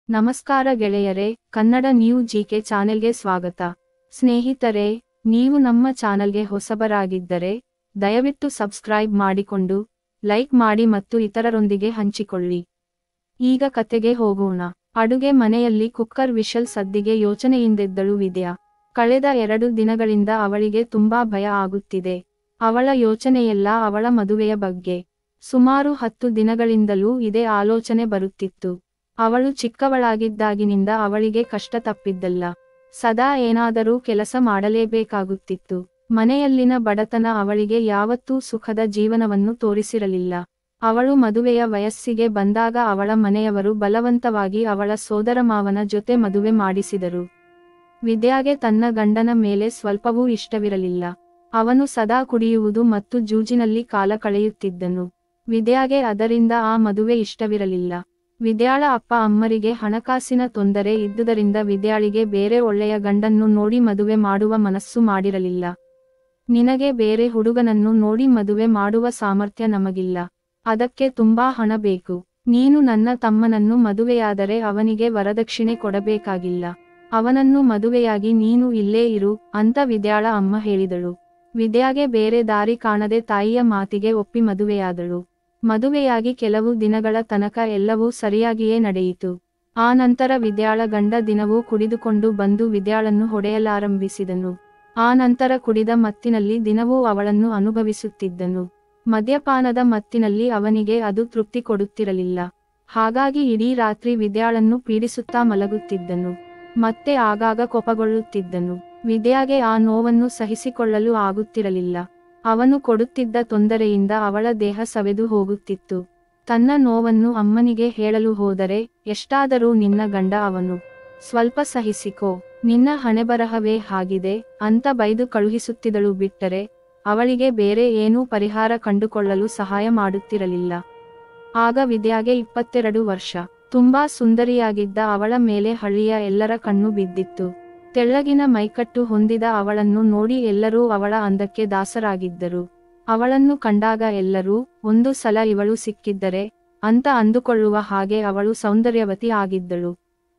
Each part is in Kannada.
ನಮಸ್ಕಾರ ಗೆಳೆಯರೇ ಕನ್ನಡ ನ್ಯೂ ಜಿಕೆ ಚಾನೆಲ್ಗೆ ಸ್ವಾಗತ ಸ್ನೇಹಿತರೆ ನೀವು ನಮ್ಮ ಚಾನೆಲ್ಗೆ ಹೊಸಬರಾಗಿದ್ದರೆ ದಯವಿಟ್ಟು ಸಬ್ಸ್ಕ್ರೈಬ್ ಮಾಡಿಕೊಂಡು ಲೈಕ್ ಮಾಡಿ ಮತ್ತು ಇತರರೊಂದಿಗೆ ಹಂಚಿಕೊಳ್ಳಿ ಈಗ ಕತೆಗೆ ಹೋಗೋಣ ಅಡುಗೆ ಮನೆಯಲ್ಲಿ ಕುಕ್ಕರ್ ವಿಷಲ್ ಸದ್ದಿಗೆ ಯೋಚನೆಯಿಂದೆದ್ದಳು ವಿದ್ಯಾ ಕಳೆದ ಎರಡು ದಿನಗಳಿಂದ ಅವಳಿಗೆ ತುಂಬಾ ಭಯ ಆಗುತ್ತಿದೆ ಅವಳ ಯೋಚನೆಯೆಲ್ಲ ಅವಳ ಮದುವೆಯ ಬಗ್ಗೆ ಸುಮಾರು ಹತ್ತು ದಿನಗಳಿಂದಲೂ ಇದೇ ಆಲೋಚನೆ ಬರುತ್ತಿತ್ತು ಅವಳು ಚಿಕ್ಕವಳಾಗಿದ್ದಾಗಿನಿಂದ ಅವಳಿಗೆ ಕಷ್ಟ ತಪ್ಪಿದ್ದಲ್ಲ ಸದಾ ಏನಾದರೂ ಕೆಲಸ ಮಾಡಲೇಬೇಕಾಗುತ್ತಿತ್ತು ಮನೆಯಲ್ಲಿನ ಬಡತನ ಅವಳಿಗೆ ಯಾವತ್ತೂ ಸುಖದ ಜೀವನವನ್ನು ತೋರಿಸಿರಲಿಲ್ಲ ಅವಳು ಮದುವೆಯ ವಯಸ್ಸಿಗೆ ಬಂದಾಗ ಅವಳ ಮನೆಯವರು ಬಲವಂತವಾಗಿ ಅವಳ ಸೋದರಮಾವನ ಜೊತೆ ಮದುವೆ ಮಾಡಿಸಿದರು ವಿದ್ಯಾಗೆ ತನ್ನ ಗಂಡನ ಮೇಲೆ ಸ್ವಲ್ಪವೂ ಇಷ್ಟವಿರಲಿಲ್ಲ ಅವನು ಸದಾ ಕುಡಿಯುವುದು ಮತ್ತು ಜೂಜಿನಲ್ಲಿ ಕಾಲ ಕಳೆಯುತ್ತಿದ್ದನು ವಿದ್ಯಾಗೆ ಅದರಿಂದ ಆ ಮದುವೆ ಇಷ್ಟವಿರಲಿಲ್ಲ ವಿದ್ಯಾಳ ಅಪ್ಪ ಅಮ್ಮರಿಗೆ ಹಣಕಾಸಿನ ತೊಂದರೆ ಇದ್ದುದರಿಂದ ವಿದ್ಯಾಳಿಗೆ ಬೇರೆ ಒಳ್ಳೆಯ ಗಂಡನ್ನು ನೋಡಿ ಮದುವೆ ಮಾಡುವ ಮನಸ್ಸು ಮಾಡಿರಲಿಲ್ಲ ನಿನಗೆ ಬೇರೆ ಹುಡುಗನನ್ನು ನೋಡಿ ಮದುವೆ ಮಾಡುವ ಸಾಮರ್ಥ್ಯ ನಮಗಿಲ್ಲ ಅದಕ್ಕೆ ತುಂಬಾ ಹಣ ಬೇಕು ನೀನು ನನ್ನ ತಮ್ಮನನ್ನು ಮದುವೆಯಾದರೆ ಅವನಿಗೆ ವರದಕ್ಷಿಣೆ ಕೊಡಬೇಕಾಗಿಲ್ಲ ಅವನನ್ನು ಮದುವೆಯಾಗಿ ನೀನು ಇಲ್ಲೇ ಇರು ಅಂತ ವಿದ್ಯಾಳ ಅಮ್ಮ ಹೇಳಿದಳು ವಿದ್ಯಾಗೆ ಬೇರೆ ದಾರಿ ಕಾಣದೆ ತಾಯಿಯ ಮಾತಿಗೆ ಒಪ್ಪಿ ಮದುವೆಯಾದಳು ಮದುವೆಯಾಗಿ ಕೆಲವು ದಿನಗಳ ತನಕ ಎಲ್ಲವೂ ಸರಿಯಾಗಿಯೇ ನಡೆಯಿತು ಆ ನಂತರ ವಿದ್ಯಾಳ ಗಂಡ ದಿನವೂ ಕುಡಿದುಕೊಂಡು ಬಂದು ವಿದ್ಯಾಳನ್ನು ಹೊಡೆಯಲಾರಂಭಿಸಿದನು ಆ ನಂತರ ಕುಡಿದ ಮತ್ತಿನಲ್ಲಿ ದಿನವೂ ಅವಳನ್ನು ಅನುಭವಿಸುತ್ತಿದ್ದನು ಮದ್ಯಪಾನದ ಮತ್ತಿನಲ್ಲಿ ಅವನಿಗೆ ಅದು ತೃಪ್ತಿ ಕೊಡುತ್ತಿರಲಿಲ್ಲ ಹಾಗಾಗಿ ಇಡೀ ರಾತ್ರಿ ವಿದ್ಯಾಳನ್ನು ಪೀಡಿಸುತ್ತಾ ಮಲಗುತ್ತಿದ್ದನು ಮತ್ತೆ ಆಗಾಗ ಕೋಪಗೊಳ್ಳುತ್ತಿದ್ದನು ವಿದ್ಯಾಗೆ ಆ ನೋವನ್ನು ಸಹಿಸಿಕೊಳ್ಳಲು ಆಗುತ್ತಿರಲಿಲ್ಲ ಅವನು ಕೊಡುತ್ತಿದ್ದ ತೊಂದರೆಯಿಂದ ಅವಳ ದೇಹ ಸವೆದು ಹೋಗುತ್ತಿತ್ತು ತನ್ನ ನೋವನ್ನು ಅಮ್ಮನಿಗೆ ಹೇಳಲು ಹೋದರೆ ಎಷ್ಟಾದರೂ ನಿನ್ನ ಗಂಡ ಅವನು ಸ್ವಲ್ಪ ಸಹಿಸಿಕೋ ನಿನ್ನ ಹಣೆಬರಹವೇ ಹಾಗಿದೆ ಅಂತ ಬೈದು ಕಳುಹಿಸುತ್ತಿದಳು ಬಿಟ್ಟರೆ ಅವಳಿಗೆ ಬೇರೆ ಏನೂ ಪರಿಹಾರ ಕಂಡುಕೊಳ್ಳಲು ಸಹಾಯ ಮಾಡುತ್ತಿರಲಿಲ್ಲ ಆಗ ವಿದ್ಯಾಗೆ ಇಪ್ಪತ್ತೆರಡು ವರ್ಷ ತುಂಬಾ ಸುಂದರಿಯಾಗಿದ್ದ ಅವಳ ಮೇಲೆ ಹಳ್ಳಿಯ ಎಲ್ಲರ ಕಣ್ಣು ಬಿದ್ದಿತ್ತು ತೆಳ್ಳಗಿನ ಮೈಕಟ್ಟು ಹೊಂದಿದ ಅವಳನ್ನು ನೋಡಿ ಎಲ್ಲರೂ ಅವಳ ಅಂದಕ್ಕೆ ದಾಸರಾಗಿದ್ದರು ಅವಳನ್ನು ಕಂಡಾಗ ಎಲ್ಲರೂ ಒಂದು ಸಲ ಇವಳು ಸಿಕ್ಕಿದ್ದರೆ ಅಂತ ಅಂದುಕೊಳ್ಳುವ ಹಾಗೆ ಅವಳು ಸೌಂದರ್ಯವತಿ ಆಗಿದ್ದಳು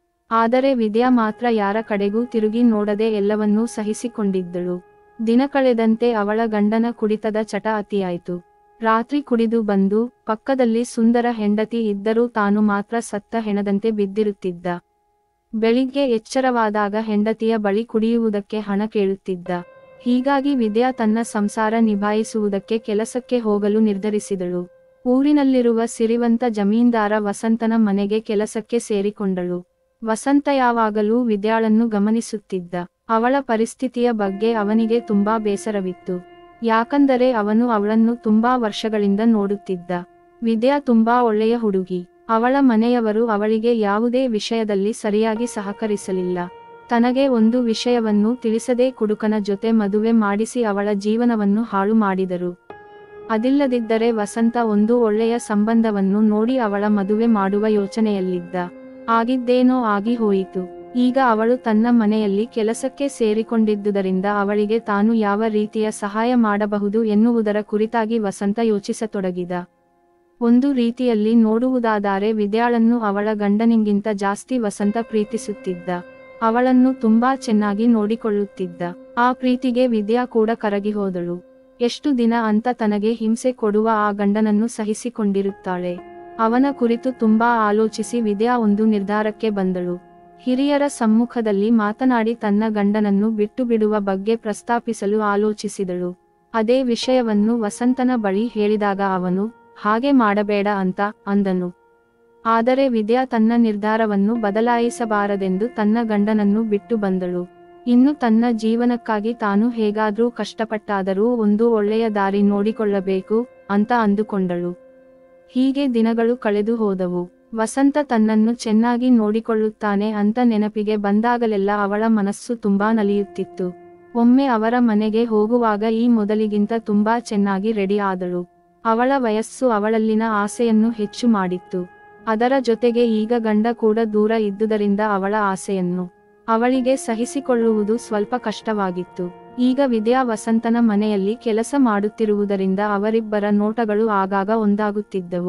ಆದರೆ ವಿದ್ಯಾ ಮಾತ್ರ ಯಾರ ಕಡೆಗೂ ತಿರುಗಿ ನೋಡದೆ ಎಲ್ಲವನ್ನೂ ಸಹಿಸಿಕೊಂಡಿದ್ದಳು ದಿನ ಕಳೆದಂತೆ ಅವಳ ಗಂಡನ ಕುಡಿತದ ಚಟ ಅತಿಯಾಯಿತು ರಾತ್ರಿ ಕುಡಿದು ಬಂದು ಪಕ್ಕದಲ್ಲಿ ಸುಂದರ ಹೆಂಡತಿ ಇದ್ದರೂ ತಾನು ಮಾತ್ರ ಸತ್ತ ಹೆಣದಂತೆ ಬಿದ್ದಿರುತ್ತಿದ್ದ ಬೆಳಿಗ್ಗೆ ಎಚ್ಚರವಾದಾಗ ಹೆಂಡತಿಯ ಬಳಿ ಕುಡಿಯುವುದಕ್ಕೆ ಹಣ ಕೇಳುತ್ತಿದ್ದ ಹೀಗಾಗಿ ವಿದ್ಯಾ ತನ್ನ ಸಂಸಾರ ನಿಭಾಯಿಸುವುದಕ್ಕೆ ಕೆಲಸಕ್ಕೆ ಹೋಗಲು ನಿರ್ಧರಿಸಿದಳು ಊರಿನಲ್ಲಿರುವ ಸಿರಿವಂತ ಜಮೀನ್ದಾರ ವಸಂತನ ಮನೆಗೆ ಕೆಲಸಕ್ಕೆ ಸೇರಿಕೊಂಡಳು ವಸಂತ ಯಾವಾಗಲೂ ವಿದ್ಯಾಳನ್ನು ಗಮನಿಸುತ್ತಿದ್ದ ಅವಳ ಪರಿಸ್ಥಿತಿಯ ಬಗ್ಗೆ ಅವನಿಗೆ ತುಂಬಾ ಬೇಸರವಿತ್ತು ಯಾಕಂದರೆ ಅವನು ಅವಳನ್ನು ತುಂಬಾ ವರ್ಷಗಳಿಂದ ನೋಡುತ್ತಿದ್ದ ವಿದ್ಯಾ ತುಂಬಾ ಒಳ್ಳೆಯ ಹುಡುಗಿ ಅವಳ ಮನೆಯವರು ಅವಳಿಗೆ ಯಾವುದೇ ವಿಷಯದಲ್ಲಿ ಸರಿಯಾಗಿ ಸಹಕರಿಸಲಿಲ್ಲ ತನಗೆ ಒಂದು ವಿಷಯವನ್ನು ತಿಳಿಸದೆ ಕುಡುಕನ ಜೊತೆ ಮದುವೆ ಮಾಡಿಸಿ ಅವಳ ಜೀವನವನ್ನು ಹಾಳು ಮಾಡಿದರು ಅದಿಲ್ಲದಿದ್ದರೆ ವಸಂತ ಒಂದು ಒಳ್ಳೆಯ ಸಂಬಂಧವನ್ನು ನೋಡಿ ಅವಳ ಮದುವೆ ಮಾಡುವ ಯೋಚನೆಯಲ್ಲಿದ್ದ ಆಗಿದ್ದೇನೋ ಆಗಿ ಹೋಯಿತು ಈಗ ಅವಳು ತನ್ನ ಮನೆಯಲ್ಲಿ ಕೆಲಸಕ್ಕೆ ಸೇರಿಕೊಂಡಿದ್ದುದರಿಂದ ಅವಳಿಗೆ ತಾನು ಯಾವ ರೀತಿಯ ಸಹಾಯ ಮಾಡಬಹುದು ಎನ್ನುವುದರ ಕುರಿತಾಗಿ ವಸಂತ ಯೋಚಿಸತೊಡಗಿದ ಒಂದು ರೀತಿಯಲ್ಲಿ ನೋಡುವುದಾದರೆ ವಿದ್ಯಾಳನ್ನು ಅವಳ ಗಂಡನಿಗಿಂತ ಜಾಸ್ತಿ ವಸಂತ ಪ್ರೀತಿಸುತ್ತಿದ್ದ ಅವಳನ್ನು ತುಂಬಾ ಚೆನ್ನಾಗಿ ನೋಡಿಕೊಳ್ಳುತ್ತಿದ್ದ ಆ ಪ್ರೀತಿಗೆ ವಿದ್ಯಾ ಕೂಡ ಕರಗಿ ಹೋದಳು ಎಷ್ಟು ದಿನ ಅಂತ ತನಗೆ ಹಿಂಸೆ ಕೊಡುವ ಆ ಗಂಡನನ್ನು ಸಹಿಸಿಕೊಂಡಿರುತ್ತಾಳೆ ಅವನ ಕುರಿತು ತುಂಬಾ ಆಲೋಚಿಸಿ ವಿದ್ಯಾ ಒಂದು ನಿರ್ಧಾರಕ್ಕೆ ಬಂದಳು ಹಿರಿಯರ ಸಮ್ಮುಖದಲ್ಲಿ ಮಾತನಾಡಿ ತನ್ನ ಗಂಡನನ್ನು ಬಿಟ್ಟು ಬಿಡುವ ಬಗ್ಗೆ ಪ್ರಸ್ತಾಪಿಸಲು ಆಲೋಚಿಸಿದಳು ಅದೇ ವಿಷಯವನ್ನು ವಸಂತನ ಬಳಿ ಹೇಳಿದಾಗ ಅವನು ಹಾಗೆ ಮಾಡಬೇಡ ಅಂತ ಅಂದನು ಆದರೆ ವಿದ್ಯಾ ತನ್ನ ನಿರ್ಧಾರವನ್ನು ಬದಲಾಯಿಸಬಾರದೆಂದು ತನ್ನ ಗಂಡನನ್ನು ಬಿಟ್ಟು ಬಂದಳು ಇನ್ನು ತನ್ನ ಜೀವನಕ್ಕಾಗಿ ತಾನು ಹೇಗಾದ್ರೂ ಕಷ್ಟಪಟ್ಟಾದರೂ ಒಂದು ಒಳ್ಳೆಯ ದಾರಿ ನೋಡಿಕೊಳ್ಳಬೇಕು ಅಂತ ಅಂದುಕೊಂಡಳು ಹೀಗೆ ದಿನಗಳು ಕಳೆದು ಹೋದವು ವಸಂತ ತನ್ನನ್ನು ಚೆನ್ನಾಗಿ ನೋಡಿಕೊಳ್ಳುತ್ತಾನೆ ಅಂತ ನೆನಪಿಗೆ ಬಂದಾಗಲೆಲ್ಲ ಅವಳ ಮನಸ್ಸು ತುಂಬಾ ನಲಿಯುತ್ತಿತ್ತು ಒಮ್ಮೆ ಅವರ ಮನೆಗೆ ಹೋಗುವಾಗ ಈ ಮೊದಲಿಗಿಂತ ತುಂಬಾ ಚೆನ್ನಾಗಿ ರೆಡಿ ಆದಳು ಅವಳ ವಯಸ್ಸು ಅವಳಲ್ಲಿನ ಆಸೆಯನ್ನು ಹೆಚ್ಚು ಮಾಡಿತ್ತು ಅದರ ಜೊತೆಗೆ ಈಗ ಗಂಡ ಕೂಡ ದೂರ ಇದ್ದುದರಿಂದ ಅವಳ ಆಸೆಯನ್ನು ಅವಳಿಗೆ ಸಹಿಸಿಕೊಳ್ಳುವುದು ಸ್ವಲ್ಪ ಕಷ್ಟವಾಗಿತ್ತು ಈಗ ವಿದ್ಯಾ ವಸಂತನ ಮನೆಯಲ್ಲಿ ಕೆಲಸ ಮಾಡುತ್ತಿರುವುದರಿಂದ ಅವರಿಬ್ಬರ ನೋಟಗಳು ಆಗಾಗ ಒಂದಾಗುತ್ತಿದ್ದವು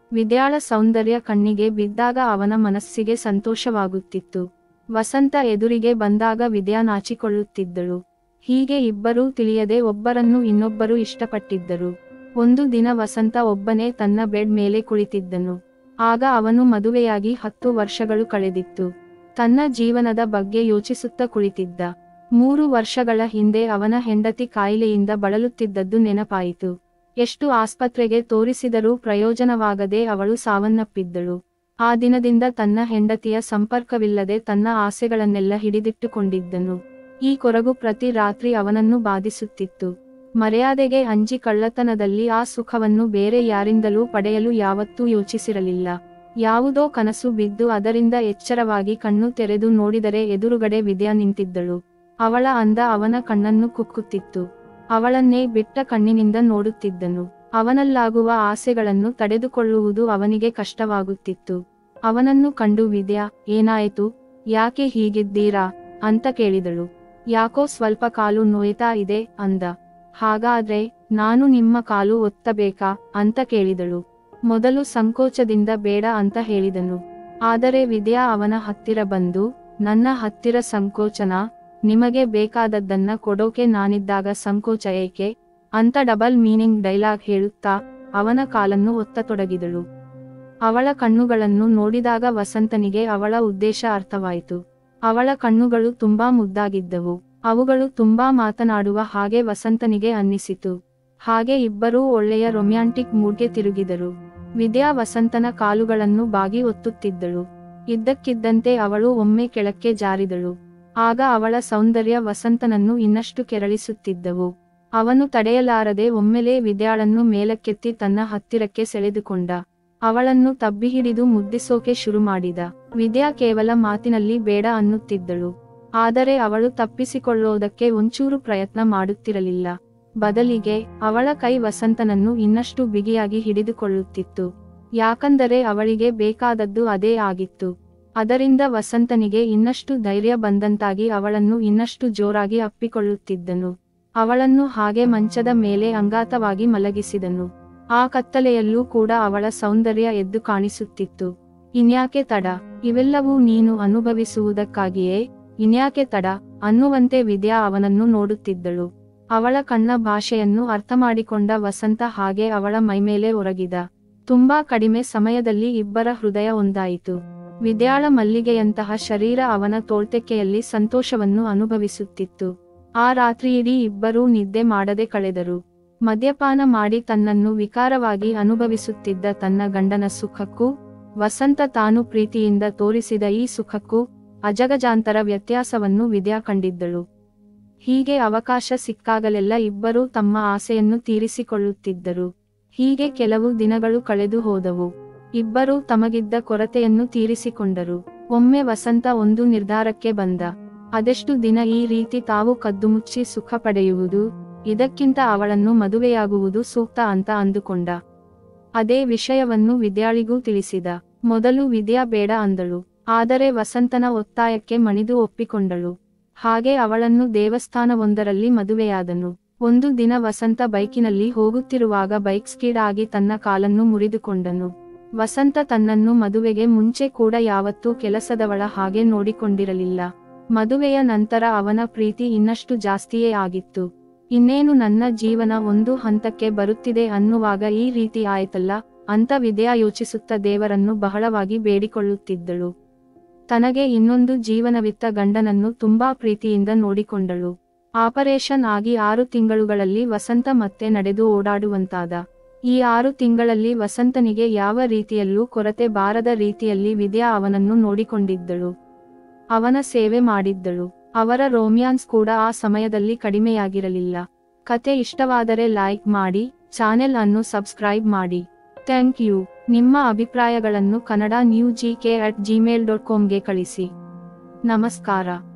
ವಿದ್ಯಾಳ ಸೌಂದರ್ಯ ಕಣ್ಣಿಗೆ ಬಿದ್ದಾಗ ಅವನ ಮನಸ್ಸಿಗೆ ಸಂತೋಷವಾಗುತ್ತಿತ್ತು ವಸಂತ ಎದುರಿಗೆ ಬಂದಾಗ ವಿದ್ಯಾ ನಾಚಿಕೊಳ್ಳುತ್ತಿದ್ದಳು ಹೀಗೆ ಇಬ್ಬರೂ ತಿಳಿಯದೆ ಒಬ್ಬರನ್ನು ಇನ್ನೊಬ್ಬರು ಇಷ್ಟಪಟ್ಟಿದ್ದರು ಒಂದು ದಿನ ವಸಂತ ಒಬ್ಬನೇ ತನ್ನ ಬೆಡ್ ಮೇಲೆ ಕುಳಿತಿದ್ದನು ಆಗ ಅವನು ಮದುವೆಯಾಗಿ ಹತ್ತು ವರ್ಷಗಳು ಕಳೆದಿತ್ತು ತನ್ನ ಜೀವನದ ಬಗ್ಗೆ ಯೋಚಿಸುತ್ತಾ ಕುಳಿತಿದ್ದ ಮೂರು ವರ್ಷಗಳ ಹಿಂದೆ ಅವನ ಹೆಂಡತಿ ಕಾಯಿಲೆಯಿಂದ ಬಳಲುತ್ತಿದ್ದದ್ದು ನೆನಪಾಯಿತು ಎಷ್ಟು ಆಸ್ಪತ್ರೆಗೆ ತೋರಿಸಿದರೂ ಪ್ರಯೋಜನವಾಗದೆ ಅವಳು ಸಾವನ್ನಪ್ಪಿದ್ದಳು ಆ ದಿನದಿಂದ ತನ್ನ ಹೆಂಡತಿಯ ಸಂಪರ್ಕವಿಲ್ಲದೆ ತನ್ನ ಆಸೆಗಳನ್ನೆಲ್ಲ ಹಿಡಿದಿಟ್ಟುಕೊಂಡಿದ್ದನು ಈ ಕೊರಗು ಪ್ರತಿ ರಾತ್ರಿ ಅವನನ್ನು ಬಾಧಿಸುತ್ತಿತ್ತು ಮರ್ಯಾದೆಗೆ ಅಂಜಿ ಕಳ್ಳತನದಲ್ಲಿ ಆ ಸುಖವನ್ನು ಬೇರೆ ಯಾರಿಂದಲೂ ಪಡೆಯಲು ಯಾವತ್ತೂ ಯೋಚಿಸಿರಲಿಲ್ಲ ಯಾವುದೋ ಕನಸು ಬಿದ್ದು ಅದರಿಂದ ಎಚ್ಚರವಾಗಿ ಕಣ್ಣು ತೆರೆದು ನೋಡಿದರೆ ಎದುರುಗಡೆ ವಿದ್ಯಾ ನಿಂತಿದ್ದಳು ಅವಳ ಅಂದ ಅವನ ಕಣ್ಣನ್ನು ಕುಕ್ಕುತ್ತಿತ್ತು ಅವಳನ್ನೇ ಬಿಟ್ಟ ಕಣ್ಣಿನಿಂದ ನೋಡುತ್ತಿದ್ದನು ಅವನಲ್ಲಾಗುವ ಆಸೆಗಳನ್ನು ತಡೆದುಕೊಳ್ಳುವುದು ಅವನಿಗೆ ಕಷ್ಟವಾಗುತ್ತಿತ್ತು ಅವನನ್ನು ಕಂಡು ವಿದ್ಯಾ ಏನಾಯಿತು ಯಾಕೆ ಹೀಗಿದ್ದೀರಾ ಅಂತ ಕೇಳಿದಳು ಯಾಕೋ ಸ್ವಲ್ಪ ಕಾಲು ನೋಯ್ತಾ ಇದೆ ಅಂದ ಹಾಗಾದ್ರೆ ನಾನು ನಿಮ್ಮ ಕಾಲು ಒತ್ತಬೇಕಾ ಅಂತ ಕೇಳಿದಳು ಮೊದಲು ಸಂಕೋಚದಿಂದ ಬೇಡ ಅಂತ ಹೇಳಿದನು ಆದರೆ ವಿದ್ಯಾ ಅವನ ಹತ್ತಿರ ಬಂದು ನನ್ನ ಹತ್ತಿರ ಸಂಕೋಚನ ನಿಮಗೆ ಬೇಕಾದದ್ದನ್ನ ಕೊಡೋಕೆ ನಾನಿದ್ದಾಗ ಸಂಕೋಚ ಏಕೆ ಅಂತ ಡಬಲ್ ಮೀನಿಂಗ್ ಡೈಲಾಗ್ ಹೇಳುತ್ತಾ ಅವನ ಕಾಲನ್ನು ಒತ್ತತೊಡಗಿದಳು ಅವಳ ಕಣ್ಣುಗಳನ್ನು ನೋಡಿದಾಗ ವಸಂತನಿಗೆ ಅವಳ ಉದ್ದೇಶ ಅರ್ಥವಾಯಿತು ಅವಳ ಕಣ್ಣುಗಳು ತುಂಬಾ ಮುದ್ದಾಗಿದ್ದವು ಅವುಗಳು ತುಂಬಾ ಮಾತನಾಡುವ ಹಾಗೆ ವಸಂತನಿಗೆ ಅನ್ನಿಸಿತು ಹಾಗೆ ಇಬ್ಬರೂ ಒಳ್ಳೆಯ ರೊಮ್ಯಾಂಟಿಕ್ ಮೂಡ್ಗೆ ತಿರುಗಿದರು ವಿದ್ಯಾ ವಸಂತನ ಕಾಲುಗಳನ್ನು ಬಾಗಿ ಒತ್ತುತ್ತಿದ್ದಳು ಇದ್ದಕ್ಕಿದ್ದಂತೆ ಅವಳು ಒಮ್ಮೆ ಕೆಳಕ್ಕೆ ಜಾರಿದಳು ಆಗ ಅವಳ ಸೌಂದರ್ಯ ವಸಂತನನ್ನು ಇನ್ನಷ್ಟು ಕೆರಳಿಸುತ್ತಿದ್ದವು ಅವನು ತಡೆಯಲಾರದೆ ಒಮ್ಮೆಲೇ ವಿದ್ಯಾಳನ್ನು ಮೇಲಕ್ಕೆತ್ತಿ ತನ್ನ ಹತ್ತಿರಕ್ಕೆ ಸೆಳೆದುಕೊಂಡ ಅವಳನ್ನು ತಬ್ಬಿಹಿಡಿದು ಮುದ್ದಿಸೋಕೆ ಶುರು ಮಾಡಿದ ವಿದ್ಯಾ ಕೇವಲ ಮಾತಿನಲ್ಲಿ ಬೇಡ ಅನ್ನುತ್ತಿದ್ದಳು ಆದರೆ ಅವಳು ತಪ್ಪಿಸಿಕೊಳ್ಳೋದಕ್ಕೆ ಒಂಚೂರು ಪ್ರಯತ್ನ ಮಾಡುತ್ತಿರಲಿಲ್ಲ ಬದಲಿಗೆ ಅವಳ ಕೈ ವಸಂತನನ್ನು ಇನ್ನಷ್ಟು ಬಿಗಿಯಾಗಿ ಹಿಡಿದುಕೊಳ್ಳುತ್ತಿತ್ತು ಯಾಕಂದರೆ ಅವಳಿಗೆ ಬೇಕಾದದ್ದು ಅದೇ ಆಗಿತ್ತು ಅದರಿಂದ ವಸಂತನಿಗೆ ಇನ್ನಷ್ಟು ಧೈರ್ಯ ಬಂದಂತಾಗಿ ಅವಳನ್ನು ಇನ್ನಷ್ಟು ಜೋರಾಗಿ ಅಪ್ಪಿಕೊಳ್ಳುತ್ತಿದ್ದನು ಅವಳನ್ನು ಹಾಗೆ ಮಂಚದ ಮೇಲೆ ಅಂಗಾತವಾಗಿ ಮಲಗಿಸಿದನು ಆ ಕತ್ತಲೆಯಲ್ಲೂ ಕೂಡ ಅವಳ ಸೌಂದರ್ಯ ಎದ್ದು ಕಾಣಿಸುತ್ತಿತ್ತು ಇನ್ಯಾಕೆ ತಡ ಇವೆಲ್ಲವೂ ನೀನು ಅನುಭವಿಸುವುದಕ್ಕಾಗಿಯೇ ಇನ್ಯಾಕೆ ತಡ ಅನ್ನುವಂತೆ ವಿದ್ಯಾ ಅವನನ್ನು ನೋಡುತ್ತಿದ್ದಳು ಅವಳ ಕಣ್ಣ ಭಾಷೆಯನ್ನು ಅರ್ಥಮಾಡಿಕೊಂಡ ವಸಂತ ಹಾಗೆ ಅವಳ ಮೈಮೇಲೆ ಒರಗಿದ ತುಂಬಾ ಕಡಿಮೆ ಸಮಯದಲ್ಲಿ ಇಬ್ಬರ ಹೃದಯ ಒಂದಾಯಿತು ವಿದ್ಯಾಳ ಮಲ್ಲಿಗೆಯಂತಹ ಶರೀರ ಅವನ ತೋಳ್ತೆಕೆಯಲ್ಲಿ ಸಂತೋಷವನ್ನು ಅನುಭವಿಸುತ್ತಿತ್ತು ಆ ರಾತ್ರಿಯಿಡೀ ಇಬ್ಬರೂ ನಿದ್ದೆ ಮಾಡದೆ ಕಳೆದರು ಮದ್ಯಪಾನ ಮಾಡಿ ತನ್ನನ್ನು ವಿಕಾರವಾಗಿ ಅನುಭವಿಸುತ್ತಿದ್ದ ತನ್ನ ಗಂಡನ ಸುಖಕ್ಕೂ ವಸಂತ ತಾನು ಪ್ರೀತಿಯಿಂದ ತೋರಿಸಿದ ಈ ಸುಖಕ್ಕೂ ಅಜಗಜಾಂತರ ವ್ಯತ್ಯಾಸವನ್ನು ವಿದ್ಯಾ ಕಂಡಿದ್ದಳು ಹೀಗೆ ಅವಕಾಶ ಸಿಕ್ಕಾಗಲೆಲ್ಲ ಇಬ್ಬರೂ ತಮ್ಮ ಆಸೆಯನ್ನು ತೀರಿಸಿಕೊಳ್ಳುತ್ತಿದ್ದರು ಹೀಗೆ ಕೆಲವು ದಿನಗಳು ಕಳೆದು ಹೋದವು ಇಬ್ಬರೂ ತಮಗಿದ್ದ ಕೊರತೆಯನ್ನು ತೀರಿಸಿಕೊಂಡರು ಒಮ್ಮೆ ವಸಂತ ಒಂದು ನಿರ್ಧಾರಕ್ಕೆ ಬಂದ ಅದೆಷ್ಟು ದಿನ ಈ ರೀತಿ ತಾವು ಕದ್ದುಮುಚ್ಚಿ ಸುಖ ಪಡೆಯುವುದು ಇದಕ್ಕಿಂತ ಅವಳನ್ನು ಮದುವೆಯಾಗುವುದು ಸೂಕ್ತ ಅಂತ ಅಂದುಕೊಂಡ ಅದೇ ವಿಷಯವನ್ನು ವಿದ್ಯಾಳಿಗೂ ತಿಳಿಸಿದ ಮೊದಲು ವಿದ್ಯಾ ಬೇಡ ಅಂದಳು ಆದರೆ ವಸಂತನ ಒತ್ತಾಯಕ್ಕೆ ಮಣಿದು ಒಪ್ಪಿಕೊಂಡಳು ಹಾಗೆ ಅವಳನ್ನು ದೇವಸ್ಥಾನವೊಂದರಲ್ಲಿ ಮದುವೆಯಾದನು ಒಂದು ದಿನ ವಸಂತ ಬೈಕಿನಲ್ಲಿ ಹೋಗುತ್ತಿರುವಾಗ ಬೈಕ್ ಸ್ಕೀಡ್ ಆಗಿ ತನ್ನ ಕಾಲನ್ನು ಮುರಿದುಕೊಂಡನು ವಸಂತ ತನ್ನನ್ನು ಮದುವೆಗೆ ಮುಂಚೆ ಕೂಡ ಯಾವತ್ತೂ ಕೆಲಸದವಳ ಹಾಗೆ ನೋಡಿಕೊಂಡಿರಲಿಲ್ಲ ಮದುವೆಯ ನಂತರ ಅವನ ಪ್ರೀತಿ ಇನ್ನಷ್ಟು ಜಾಸ್ತಿಯೇ ಆಗಿತ್ತು ಇನ್ನೇನು ನನ್ನ ಜೀವನ ಒಂದು ಹಂತಕ್ಕೆ ಬರುತ್ತಿದೆ ಅನ್ನುವಾಗ ಈ ರೀತಿ ಆಯ್ತಲ್ಲ ಅಂತ ವಿದ್ಯಾ ಯೋಚಿಸುತ್ತ ದೇವರನ್ನು ಬಹಳವಾಗಿ ಬೇಡಿಕೊಳ್ಳುತ್ತಿದ್ದಳು ತನಗೆ ಇನ್ನೊಂದು ಜೀವನವಿತ್ತ ಗಂಡನನ್ನು ತುಂಬಾ ಪ್ರೀತಿಯಿಂದ ನೋಡಿಕೊಂಡಳು ಆಪರೇಷನ್ ಆಗಿ ಆರು ತಿಂಗಳುಗಳಲ್ಲಿ ವಸಂತ ಮತ್ತೆ ನಡೆದು ಓಡಾಡುವಂತಾದ ಈ ಆರು ತಿಂಗಳಲ್ಲಿ ವಸಂತನಿಗೆ ಯಾವ ರೀತಿಯಲ್ಲೂ ಕೊರತೆ ಬಾರದ ರೀತಿಯಲ್ಲಿ ವಿದ್ಯಾ ಅವನನ್ನು ನೋಡಿಕೊಂಡಿದ್ದಳು ಅವನ ಸೇವೆ ಮಾಡಿದ್ದಳು ಅವರ ರೋಮ್ಯಾನ್ಸ್ ಕೂಡ ಆ ಸಮಯದಲ್ಲಿ ಕಡಿಮೆಯಾಗಿರಲಿಲ್ಲ ಕತೆ ಇಷ್ಟವಾದರೆ ಲೈಕ್ ಮಾಡಿ ಚಾನೆಲ್ ಅನ್ನು ಸಬ್ಸ್ಕ್ರೈಬ್ ಮಾಡಿ ಥ್ಯಾಂಕ್ ಯು ನಿಮ್ಮ ಅಭಿಪ್ರಾಯಗಳನ್ನು Kannada new G K at Gmail dot ಕಾಮ್ಗೆ ಕಳಿಸಿ ನಮಸ್ಕಾರ